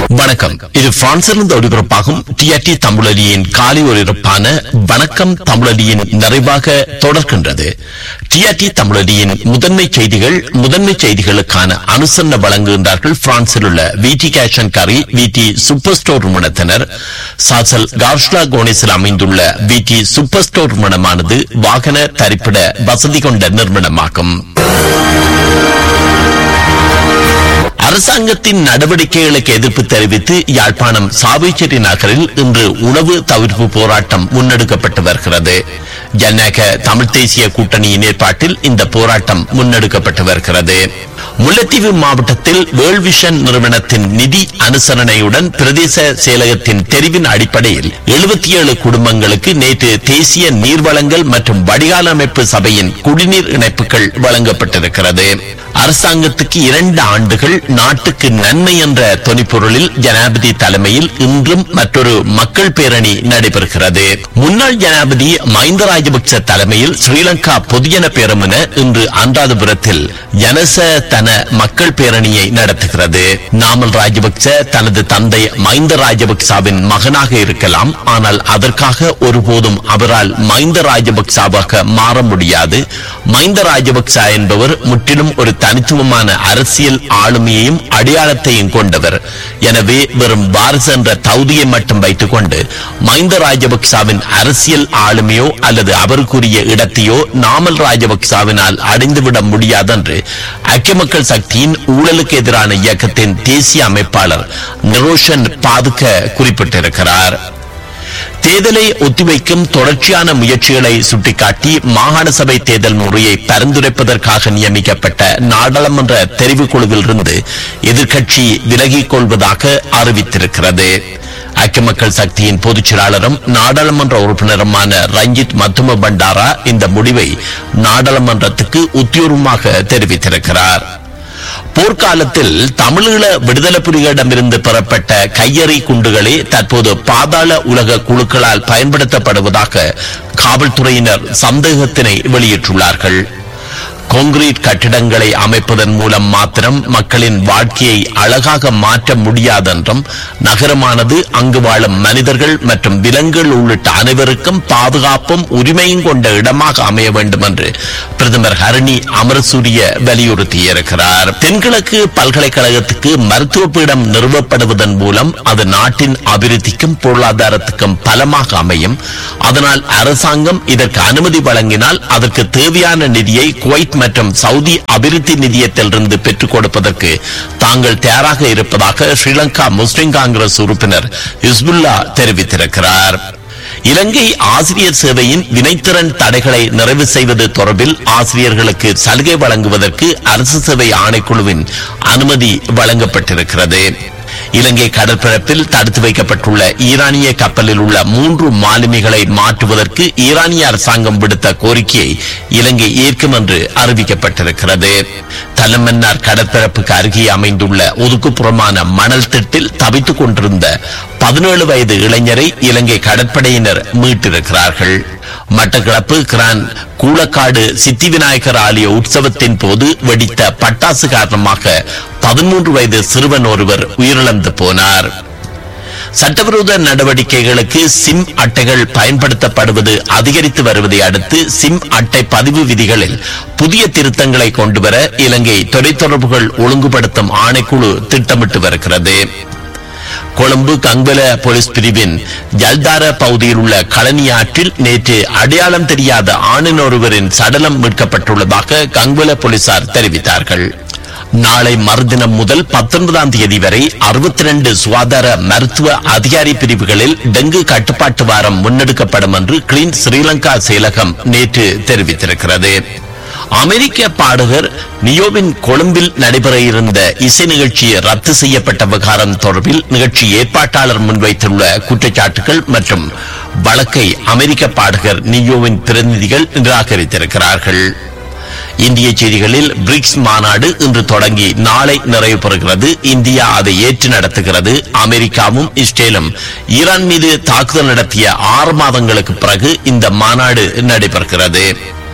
வணக்கம் இது பிரான்சிலிருந்து ஒளிபரப்பாகும் டிஆர்டி தமிழொலியின் காலை ஒளிபரப்பான வணக்கம் தமிழொலியின் நிறைவாக தொடர்கின்றது டிஆர்டி தமிழொலியின் முதன்மை செய்திகள் முதன்மை செய்திகளுக்கான அனுசரணை வழங்குகின்றார்கள் பிரான்சில் உள்ள விடி கேஷன் கரி விடி சூப்பர் ஸ்டோர் நிறுவனத்தினர் சாசல் கார்ஷ்லா கோனிஸில் அமைந்துள்ள விடி சூப்பர் ஸ்டோர் நிறுவனமானது வாகன தரிப்பிட வசதி கொண்ட நிறுவனமாகும் அரசாங்கத்தின் நடவடிக்கைகளுக்கு எதிர்ப்பு தெரிவித்து யாழ்ப்பாணம் சாவைச்சேரி நகரில் இன்று உணவு தவிர்ப்பு போராட்டம் முன்னெடுக்கப்பட்டு வருகிறது ஜனநாயக தமிழ் தேசிய கூட்டணியின் ஏற்பாட்டில் இந்த போராட்டம் முன்னெடுக்கப்பட்டு வருகிறது முல்லைத்தீவு மாவட்டத்தில் வேர்ல்ட் விஷன் நிறுவனத்தின் நிதி அனுசரணையுடன் பிரதேச செயலகத்தின் தெரிவின் அடிப்படையில் எழுபத்தி ஏழு குடும்பங்களுக்கு நேற்று தேசிய நீர்வளங்கள் மற்றும் வடிகால் அமைப்பு சபையின் குடிநீர் இணைப்புகள் வழங்கப்பட்டிருக்கிறது அரசாங்கத்துக்கு இரண்டு ஆண்டுகள் நாட்டுக்கு நன்மை என்ற தொனிப்பொருளில் ஜனாதிபதி தலைமையில் இன்றும் மற்றொரு மக்கள் பேரணி நடைபெறுகிறது முன்னாள் ஜனாதிபதி மஹிந்த ராஜபக்ச தலைமையில் ஸ்ரீலங்கா பொதுஜன பேரமுன இன்று அனுராதபுரத்தில் ஜனச தன மக்கள் பேரணியை நடத்துகிறது நாமல் ராஜபக்ச தனது தந்தை மஹிந்த ராஜபக்சாவின் மகனாக இருக்கலாம் ஆனால் அதற்காக ஒருபோதும் அவரால் மஹிந்த ராஜபக்சாவாக மாற முடியாது மஹிந்த ராஜபக்சா என்பவர் முற்றிலும் ஒரு தனித்துவமான அரசியல் ஆளுமையையும் அடையாளத்தையும் கொண்டவர் எனவே வெறும் வாரிசு என்ற தகுதியை மட்டும் வைத்துக் கொண்டு மஹிந்த ராஜபக்சாவின் அரசியல் ஆளுமையோ அல்லது அவருக்குரிய இடத்தையோ நாமல் ராஜபக்சாவினால் அடைந்துவிட முடியாதென்று ஐக்கிய மக்கள் சக்தியின் ஊழலுக்கு எதிரான இயக்கத்தின் தேசிய அமைப்பாளர் நிரோஷன் பாதுக்க குறிப்பிட்டிருக்கிறார் தேர்தலை ஒத்திவைக்கும் தொடர்ச்சியான முயற்சிகளை சுட்டிக்காட்டி மாகாண சபை தேர்தல் முறையை பரிந்துரைப்பதற்காக நியமிக்கப்பட்ட நாடாளுமன்ற தெரிவுக்குழுவில் இருந்து எதிர்க்கட்சி விலகிக் கொள்வதாக அறிவித்திருக்கிறது ஐக்கிய மக்கள் சக்தியின் பொதுச் செயலாளரும் நாடாளுமன்ற உறுப்பினருமான ரஞ்சித் மத்தும பண்டாரா இந்த முடிவை நாடாளுமன்றத்துக்கு உத்தியோகமாக தெரிவித்திருக்கிறார் போர்க்காலத்தில் தமிழீழ விடுதலை புலிகளிடமிருந்து பெறப்பட்ட கையறை குண்டுகளே தற்போது பாதாள உலக குழுக்களால் பயன்படுத்தப்படுவதாக காவல்துறையினர் சந்தேகத்தினை வெளியிட்டுள்ளார்கள் கான்கிரீட் கட்டிடங்களை அமைப்பதன் மூலம் மாத்திரம் மக்களின் வாழ்க்கையை அழகாக மாற்ற முடியாதென்றும் நகரமானது அங்கு வாழும் மனிதர்கள் மற்றும் விலங்குகள் உள்ளிட்ட அனைவருக்கும் பாதுகாப்பும் உரிமையும் கொண்ட இடமாக அமைய வேண்டும் என்று பிரதமர் ஹரணி அமரசூரிய வலியுறுத்தியிருக்கிறார் தென்கிழக்கு பல்கலைக்கழகத்துக்கு மருத்துவ பீடம் நிறுவப்படுவதன் மூலம் அது நாட்டின் அபிவிருத்திக்கும் பொருளாதாரத்துக்கும் பலமாக அமையும் அதனால் அரசாங்கம் இதற்கு அனுமதி வழங்கினால் அதற்கு தேவையான நிதியை குவைத் மற்றும் சவுதி அபிவிருத்தி நிதியத்திலிருந்து பெற்றுக் கொடுப்பதற்கு தாங்கள் தயாராக இருப்பதாக ஸ்ரீலங்கா முஸ்லிம் காங்கிரஸ் உறுப்பினர் இஸ்புல்லா தெரிவித்திருக்கிறார் இலங்கை ஆசிரியர் சேவையின் வினைத்திறன் தடைகளை நிறைவு செய்வது தொடர்பில் ஆசிரியர்களுக்கு சலுகை வழங்குவதற்கு அரசு சேவை ஆணைக்குழுவின் அனுமதி வழங்கப்பட்டிருக்கிறது இலங்கை கடற்பரப்பில் தடுத்து வைக்கப்பட்டுள்ள ஈரானிய கப்பலில் உள்ள மூன்று மாலுமிகளை மாற்றுவதற்கு ஈரானிய அரசாங்கம் விடுத்த கோரிக்கையை இலங்கை ஏற்கும் என்று அறிவிக்கப்பட்டிருக்கிறது தலமன்னார் கடற்பரப்புக்கு அருகே அமைந்துள்ள ஒதுக்குப்புறமான மணல் திட்டில் தவித்துக் கொண்டிருந்த பதினேழு வயது இளைஞரை இலங்கை கடற்படையினர் மீட்டிருக்கிறார்கள் மட்டக்களப்பு கிரான் கூலக்காடு சித்தி விநாயகர் ஆலய உற்சவத்தின் போது வெடித்த பட்டாசு காரணமாக பதிமூன்று வயது சிறுவன் ஒருவர் உயிரிழந்து போனார் சட்டவிரோத நடவடிக்கைகளுக்கு சிம் அட்டைகள் பயன்படுத்தப்படுவது அதிகரித்து வருவதை அடுத்து சிம் அட்டை பதிவு விதிகளில் புதிய திருத்தங்களை கொண்டுவர இலங்கை தொலைத்தொடர்புகள் ஒழுங்குபடுத்தும் ஆணைக்குழு திட்டமிட்டு வருகிறது கொழும்பு கங்வல போலீஸ் பிரிவின் ஜல்தார பகுதியில் உள்ள களனி ஆற்றில் நேற்று அடையாளம் தெரியாத ஆணின் ஒருவரின் சடலம் மீட்கப்பட்டுள்ளதாக கங்வல போலீசார் தெரிவித்தார்கள் நாளை மறுதினம் முதல் பத்தொன்பதாம் தேதி வரை அறுபத்தி ரெண்டு சுகாதார மருத்துவ அதிகாரி பிரிவுகளில் டெங்கு கட்டுப்பாட்டு வாரம் முன்னெடுக்கப்படும் என்று கிளீன் ஸ்ரீலங்கா செயலகம் நேற்று தெரிவித்திருக்கிறது அமெரிக்க பாடகர் நியோவின் கொழும்பில் நடைபெற இருந்த இசை நிகழ்ச்சி ரத்து செய்யப்பட்ட விவகாரம் தொடர்பில் நிகழ்ச்சி ஏற்பாட்டாளர் முன்வைத்துள்ள குற்றச்சாட்டுகள் மற்றும் வழக்கை அமெரிக்க பாடகர் நியோவின் பிரதிநிதிகள் நிராகரித்திருக்கிறார்கள் இந்திய செய்திகளில் பிரிக்ஸ் மாநாடு இன்று தொடங்கி நாளை நிறைவு பெறுகிறது இந்தியா அதை ஏற்று நடத்துகிறது அமெரிக்காவும் இஸ்ரேலும் ஈரான் மீது தாக்குதல் நடத்திய ஆறு மாதங்களுக்கு பிறகு இந்த மாநாடு நடைபெறுகிறது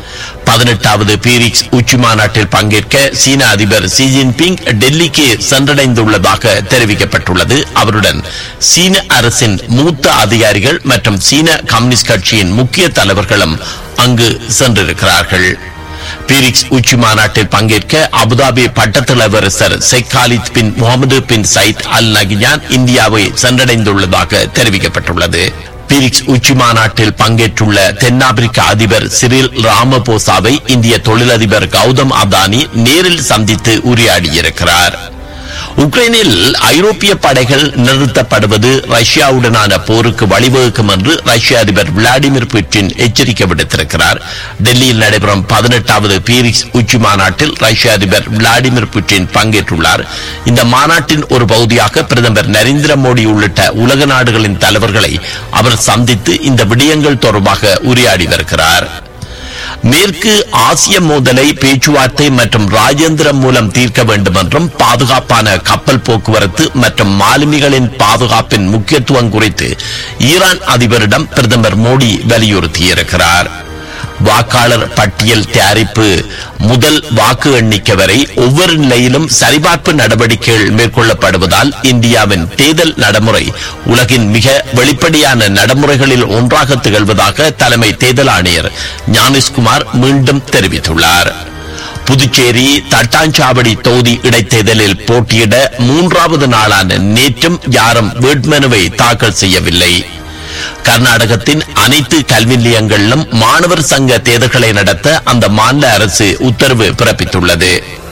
பதினெட்டாவது பீரிக்ஸ் உச்சி மாநாட்டில் பங்கேற்க சீன அதிபர் ஷி ஜின்பிங் டெல்லிக்கு சென்றடைந்துள்ளதாக தெரிவிக்கப்பட்டுள்ளது அவருடன் சீன அரசின் மூத்த அதிகாரிகள் மற்றும் சீன கம்யூனிஸ்ட் கட்சியின் முக்கிய தலைவர்களும் அங்கு சென்றிருக்கிறார்கள் பீரிக்ஸ் உச்சி மாநாட்டில் பங்கேற்க அபுதாபி பட்டத்தலைவரசர் Sheikh Khalid bin Mohamed bin Zayed Al நகியான் இந்தியாவை சென்றடைந்துள்ளதாக தெரிவிக்கப்பட்டுள்ளது பீரிக்ஸ் உச்சி மாநாட்டில் பங்கேற்றுள்ள தென்னாப்பிரிக்க அதிபர் சிறில் ராமபோசாவை இந்திய தொழிலதிபர் கௌதம் அதானி நேரில் சந்தித்து உரையாடியிருக்கிறார் உக்ரைனில் ஐரோப்பிய படைகள் நிறுத்தப்படுவது ரஷ்யாவுடனான போருக்கு வழிவகுக்கும் என்று ரஷ்ய அதிபர் விளாடிமிர் புட்டின் எச்சரிக்கை விடுத்திருக்கிறார் டெல்லியில் நடைபெறும் பதினெட்டாவது பீரிக்ஸ் உச்சி மாநாட்டில் ரஷ்ய அதிபர் விளாடிமிர் புட்டின் பங்கேற்றுள்ளார் இந்த மாநாட்டின் ஒரு பகுதியாக பிரதமர் நரேந்திர மோடி உள்ளிட்ட உலக நாடுகளின் தலைவர்களை அவர் சந்தித்து இந்த விடயங்கள் தொடர்பாக உரையாடி வருகிறார் மேற்கு ஆசிய மோதலை பேச்சுவார்த்தை மற்றும் ராஜேந்திரம் மூலம் தீர்க்க வேண்டும் என்றும் பாதுகாப்பான கப்பல் போக்குவரத்து மற்றும் மாலுமிகளின் பாதுகாப்பின் முக்கியத்துவம் குறித்து ஈரான் அதிபரிடம் பிரதமர் மோடி வலியுறுத்தியிருக்கிறார் வாக்காளர் பட்டியல் தயாரிப்பு முதல் வாக்கு எண்ணிக்கை வரை ஒவ்வொரு நிலையிலும் சரிபார்ப்பு நடவடிக்கைகள் மேற்கொள்ளப்படுவதால் இந்தியாவின் தேர்தல் நடைமுறை உலகின் மிக வெளிப்படையான நடைமுறைகளில் ஒன்றாக திகழ்வதாக தலைமை தேர்தல் ஆணையர் ஞானேஷ்குமார் மீண்டும் தெரிவித்துள்ளார் புதுச்சேரி தட்டாஞ்சாவடி தொகுதி இடைத்தேர்தலில் போட்டியிட மூன்றாவது நாளான நேற்றும் யாரும் வேட்புமனுவை தாக்கல் செய்யவில்லை கர்நாடகத்தின் அனைத்து கல்வி நிலையங்களிலும் மாணவர் சங்க தேர்தல்களை நடத்த அந்த மாநில அரசு உத்தரவு பிறப்பித்துள்ளது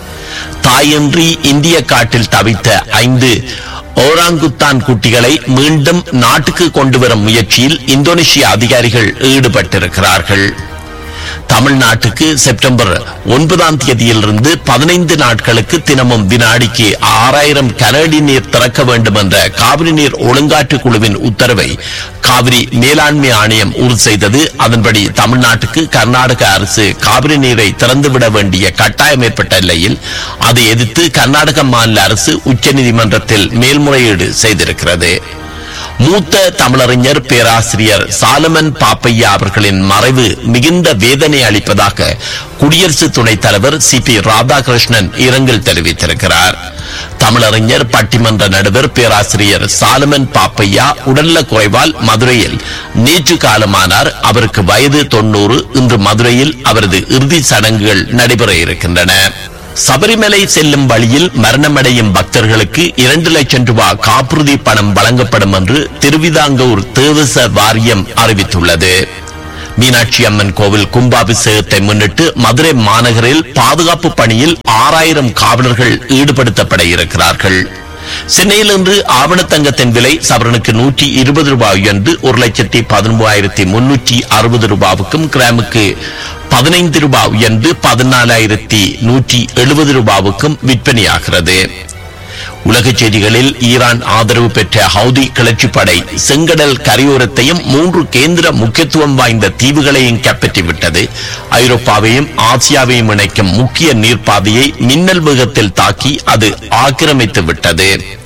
தாயின்றி இந்திய காட்டில் தவித்த ஐந்து ஓராங்குத்தான் குட்டிகளை மீண்டும் நாட்டுக்கு கொண்டு வரும் முயற்சியில் இந்தோனேஷிய அதிகாரிகள் ஈடுபட்டிருக்கிறார்கள் தமிழ்நாட்டுக்கு செப்டம்பர் ஒன்பதாம் தேதியிலிருந்து பதினைந்து நாட்களுக்கு தினமும் வினாடிக்கு ஆறாயிரம் கனஅடி நீர் திறக்க வேண்டும் என்ற காவிரி நீர் ஒழுங்காற்று குழுவின் உத்தரவை காவிரி மேலாண்மை ஆணையம் உறுதி செய்தது அதன்படி தமிழ்நாட்டுக்கு கர்நாடக அரசு காவிரி நீரை திறந்துவிட வேண்டிய கட்டாயம் ஏற்பட்ட நிலையில் அதை எதிர்த்து கர்நாடக மாநில அரசு உச்சநீதிமன்றத்தில் மேல்முறையீடு செய்திருக்கிறது மூத்த தமிழறிஞர் பேராசிரியர் சாலமன் பாப்பையா அவர்களின் மறைவு மிகுந்த வேதனை அளிப்பதாக குடியரசு துணைத் தலைவர் சி பி ராதாகிருஷ்ணன் இரங்கல் தெரிவித்திருக்கிறார் தமிழறிஞர் பட்டிமன்ற நடுவர் பேராசிரியர் சாலமன் பாப்பையா உடல்நல குறைவால் மதுரையில் நேற்று காலமானார் அவருக்கு வயது தொண்ணூறு இன்று மதுரையில் அவரது இறுதி சடங்குகள் நடைபெற இருக்கின்றன சபரிமலை செல்லும் வழியில் மரணமடையும் பக்தர்களுக்கு இரண்டு லட்சம் ரூபாய் காப்புறுதி பணம் வழங்கப்படும் என்று திருவிதாங்கூர் தேவச வாரியம் அறிவித்துள்ளது மீனாட்சி அம்மன் கோவில் கும்பாபிஷேகத்தை முன்னிட்டு மதுரை மாநகரில் பாதுகாப்பு பணியில் ஆறாயிரம் காவலர்கள் ஈடுபடுத்தப்பட இருக்கிறார்கள் சென்னையில் இன்று ஆவணத்தங்கத்தின் விலை சவரனுக்கு நூற்றி இருபது ரூபாய் உயர்ந்து ஒரு லட்சத்தி பதினொன்றாயிரத்தி முன்னூற்றி அறுபது ரூபாவுக்கும் கிராமுக்கு பதினைந்து ரூபாய் உயர்ந்து பதினாலாயிரத்தி நூற்றி எழுபது ரூபாவுக்கும் விற்பனையாகிறது உலகச் செய்திகளில் ஈரான் ஆதரவு பெற்ற ஹவுதி கிளர்ச்சிப் படை செங்கடல் கரையோரத்தையும் மூன்று கேந்திர முக்கியத்துவம் வாய்ந்த தீவுகளையும் கைப்பற்றிவிட்டது ஐரோப்பாவையும் ஆசியாவையும் இணைக்கும் முக்கிய நீர்ப்பாதையை மின்னல் வேகத்தில் தாக்கி அது ஆக்கிரமித்து விட்டது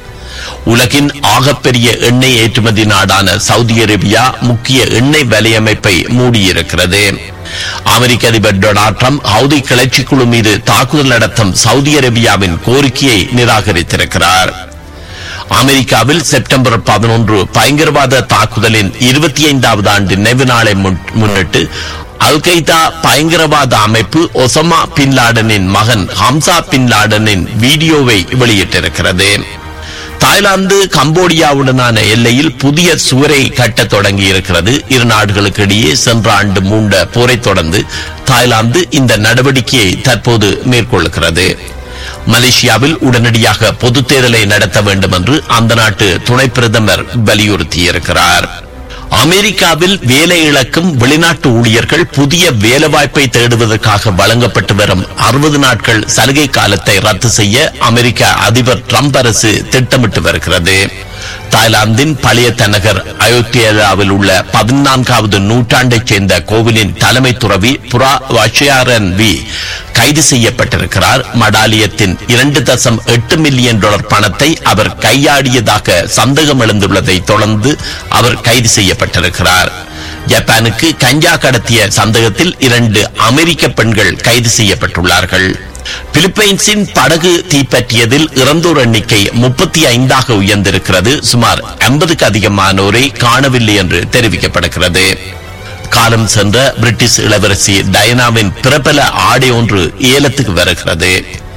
உலகின் ஆகப்பெரிய எண்ணெய் ஏற்றுமதி நாடான சவுதி அரேபியா முக்கிய எண்ணெய் வலையமைப்பை மூடியிருக்கிறது அமெரிக்க அதிபர் டொனால்ட் ட்ரம்ப் ஹவுதி கிளர்ச்சி குழு மீது தாக்குதல் நடத்தும் சவுதி அரேபியாவின் கோரிக்கையை நிராகரித்திருக்கிறார் அமெரிக்காவில் செப்டம்பர் பதினொன்று பயங்கரவாத தாக்குதலின் இருபத்தி ஐந்தாவது ஆண்டு நினைவு நாளை முன்- முன்னிட்டு அல் கைதா பயங்கரவாத அமைப்பு ஒசமா பின் லாடனின் மகன் ஹம்சா பின் லாடனின் வீடியோவை வெளியிட்டிருக்கிறது தாய்லாந்து கம்போடியாவுடனான எல்லையில் புதிய சுவரை கட்டத் தொடங்கி இருக்கிறது இரு நாடுகளுக்கு இடையே சென்ற ஆண்டு மூண்ட போரை தொடர்ந்து தாய்லாந்து இந்த நடவடிக்கையை தற்போது மேற்கொள்கிறது மலேசியாவில் உடனடியாக பொதுத் தேர்தலை நடத்த வேண்டும் என்று அந்த நாட்டு துணை பிரதமர் வலியுறுத்தியிருக்கிறார் அமெரிக்காவில் வேலை இழக்கும் வெளிநாட்டு ஊழியர்கள் புதிய வேலைவாய்ப்பை தேடுவதற்காக வழங்கப்பட்டு வரும் அறுபது நாட்கள் சலுகை காலத்தை ரத்து செய்ய அமெரிக்க அதிபர் ட்ரம்ப் அரசு திட்டமிட்டு வருகிறது தாய்லாந்தின் பழைய தலைநகர் அயோத்தியாவில் உள்ள பதினான்காவது நூற்றாண்டைச் சேர்ந்த கோவிலின் தலைமை துறவி புரா வஷயாரன் வி கைது செய்யப்பட்டிருக்கிறார் மடாலியத்தின் இரண்டு தசம் எட்டு மில்லியன் டாலர் பணத்தை அவர் கையாடியதாக சந்தேகம் எழுந்துள்ளதை தொடர்ந்து அவர் கைது செய்யப்பட்டிருக்கிறார் ஜப்பானுக்கு கஞ்சா கடத்திய சந்தேகத்தில் இரண்டு அமெரிக்க பெண்கள் கைது செய்யப்பட்டுள்ளார்கள் பிலிப்பைன்ஸின் படகு தீப்பற்றியதில் இறந்தோர் எண்ணிக்கை முப்பத்தி ஐந்தாக உயர்ந்திருக்கிறது சுமார் ஐம்பதுக்கு அதிகமானோரை காணவில்லை என்று தெரிவிக்கப்படுகிறது காலம் சென்ற பிரிட்டிஷ் இளவரசி டயனாவின் பிரபல ஆடை ஒன்று ஏலத்துக்கு வருகிறது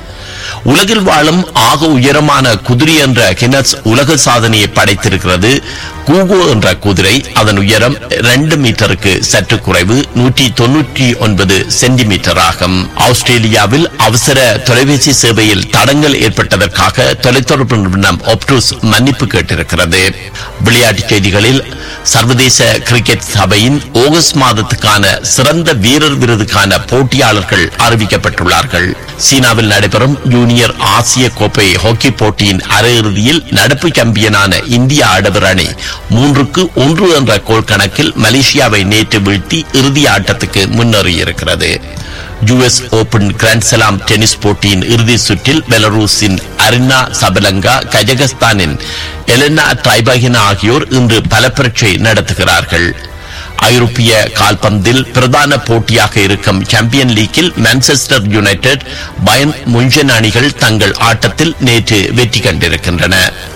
உலகில் வாழும் ஆக உயரமான குதிரை என்ற கினஸ் உலக சாதனையை படைத்திருக்கிறது கூகோ என்ற குதிரை அதன் உயரம் இரண்டு மீட்டருக்கு சற்று குறைவு நூற்றி தொன்னூற்றி ஒன்பது சென்டிமீட்டர் ஆகும் ஆஸ்திரேலியாவில் அவசர தொலைபேசி சேவையில் தடங்கள் ஏற்பட்டதற்காக தொலைத்தொடர்பு நிறுவனம் ஒப்டூஸ் மன்னிப்பு கேட்டிருக்கிறது விளையாட்டுச் செய்திகளில் சர்வதேச கிரிக்கெட் சபையின் ஆகஸ்ட் மாதத்துக்கான சிறந்த வீரர் விருதுக்கான போட்டியாளர்கள் அறிவிக்கப்பட்டுள்ளார்கள் சீனாவில் நடைபெறும் ஜூனியர் ஆசிய கோப்பை ஹாக்கி போட்டியின் அரையிறுதியில் நடப்பு சாம்பியனான இந்திய ஆடவர் அணி மூன்றுக்கு ஒன்று என்ற கோல் கணக்கில் மலேசியாவை நேற்று வீழ்த்தி இறுதி ஆட்டத்துக்கு முன்னேறியிருக்கிறது யுஎஸ் ஓபன் கிராண்ட்ஸ்லாம் டென்னிஸ் போட்டியின் இறுதி சுற்றில் பெலரூஸின் அரினா சபலங்கா கஜகஸ்தானின் எலெனா ட்ரைபகினா ஆகியோர் இன்று பல பரீட்சை நடத்துகிறார்கள் ஐரோப்பிய கால்பந்தில் பிரதான போட்டியாக இருக்கும் சாம்பியன் லீக்கில் மான்செஸ்டர் யுனைடெட் பயன் முன்ஜன் அணிகள் தங்கள் ஆட்டத்தில் நேற்று வெற்றி கண்டிருக்கின்றன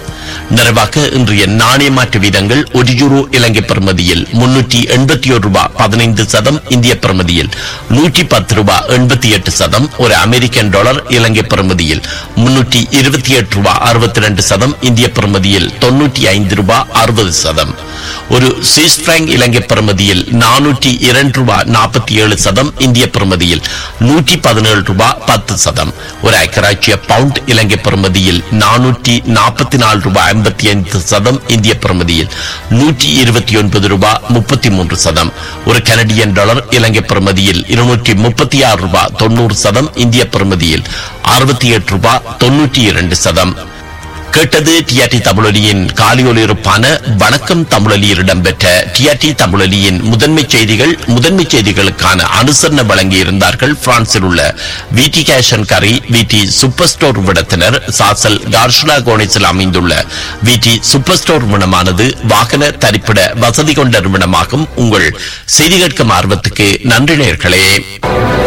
நிறைவாக இன்றைய நாணய மாற்று வீதங்கள் ஒரு யூரோ இலங்கை பிரமதியில் முன்னூற்றி எண்பத்தி ஒரு ரூபாய் பதினைந்து சதம் இந்திய பிரமதியில் நூற்றி பத்து ரூபாய் எண்பத்தி எட்டு சதம் ஒரு அமெரிக்கன் டாலர் இலங்கை பிரமதியில் முன்னூற்றி இருபத்தி எட்டு ரூபாய் அறுபத்தி ரெண்டு சதம் இந்திய பிரமதியில் தொன்னூற்றி ஐந்து ரூபாய் அறுபது சதம் ஒரு சுவிஸ் பிராங்க் இலங்கை பிரமதியில் நானூற்றி இரண்டு ரூபாய் நாற்பத்தி ஏழு சதம் இந்திய பிரமதியில் நூற்றி பதினேழு ரூபாய் பத்து சதம் ஒரு ஐக்கராட்சிய பவுண்ட் இலங்கை பிரமதியில் நானூற்றி நாற்பத்தி நாலு ரூபாய் ஐம்பத்தி ஐந்து சதம் இந்திய பிரமதியில் நூற்றி இருபத்தி ஒன்பது ரூபாய் முப்பத்தி மூன்று சதம் ஒரு கனடியன் டாலர் இலங்கை பிரமதியில் இருநூற்றி முப்பத்தி ஆறு ரூபாய் தொண்ணூறு சதம் இந்திய பிரமதியில் அறுபத்தி எட்டு ரூபாய் தொன்னூற்றி இரண்டு சதம் கேட்டது டிஆர்டி தமிழொலியின் காலியொலிருப்பான வணக்கம் தமிழொலியில் இடம்பெற்ற டிஆர்டி தமிழொலியின் முதன்மை செய்திகள் முதன்மை செய்திகளுக்கான அனுசரணை வழங்கியிருந்தார்கள் பிரான்சில் உள்ள விடி கேஷன் கரி விடி சூப்பர் ஸ்டோர் விடத்தினர் சாசல் கார்ஷுலா கோணிஸில் அமைந்துள்ள விடி சூப்பர் ஸ்டோர் நிறுவனமானது வாகன தரிப்பிட வசதி கொண்ட நிறுவனமாகும் உங்கள் செய்தி கேட்கும் ஆர்வத்துக்கு நன்றி நேர்களே